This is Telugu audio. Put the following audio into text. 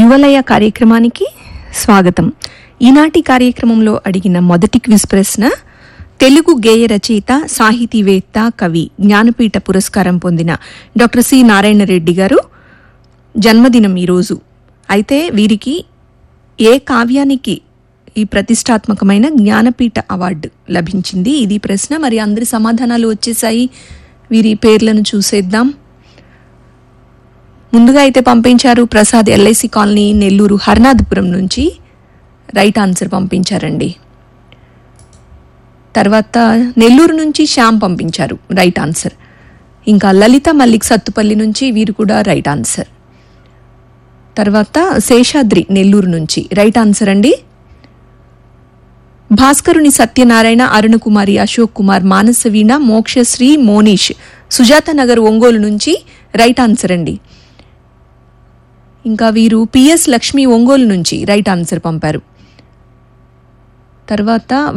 యువలయ కార్యక్రమానికి స్వాగతం ఈనాటి కార్యక్రమంలో అడిగిన మొదటి క్విజ్ ప్రశ్న తెలుగు గేయ రచయిత సాహితీవేత్త కవి జ్ఞానపీఠ పురస్కారం పొందిన డాక్టర్ సి నారాయణ రెడ్డి గారు జన్మదినం ఈరోజు అయితే వీరికి ఏ కావ్యానికి ఈ ప్రతిష్టాత్మకమైన జ్ఞానపీఠ అవార్డు లభించింది ఇది ప్రశ్న మరి అందరి సమాధానాలు వచ్చేసాయి వీరి పేర్లను చూసేద్దాం ముందుగా అయితే పంపించారు ప్రసాద్ ఎల్ఐసి కాలనీ నెల్లూరు హర్నాథపురం నుంచి రైట్ ఆన్సర్ పంపించారండి తర్వాత నెల్లూరు నుంచి శ్యామ్ పంపించారు రైట్ ఆన్సర్ ఇంకా లలిత మల్లిక్ సత్తుపల్లి నుంచి వీరు కూడా రైట్ ఆన్సర్ తర్వాత శేషాద్రి నెల్లూరు నుంచి రైట్ ఆన్సర్ అండి భాస్కరుని సత్యనారాయణ అరుణకుమారి అశోక్ కుమార్ మానసవీణ మోక్షశ్రీ మోనీష్ సుజాత నగర్ ఒంగోలు నుంచి రైట్ ఆన్సర్ అండి ఇంకా వీరు పిఎస్ లక్ష్మి ఒంగోలు నుంచి రైట్ ఆన్సర్ పంపారు తర్వాత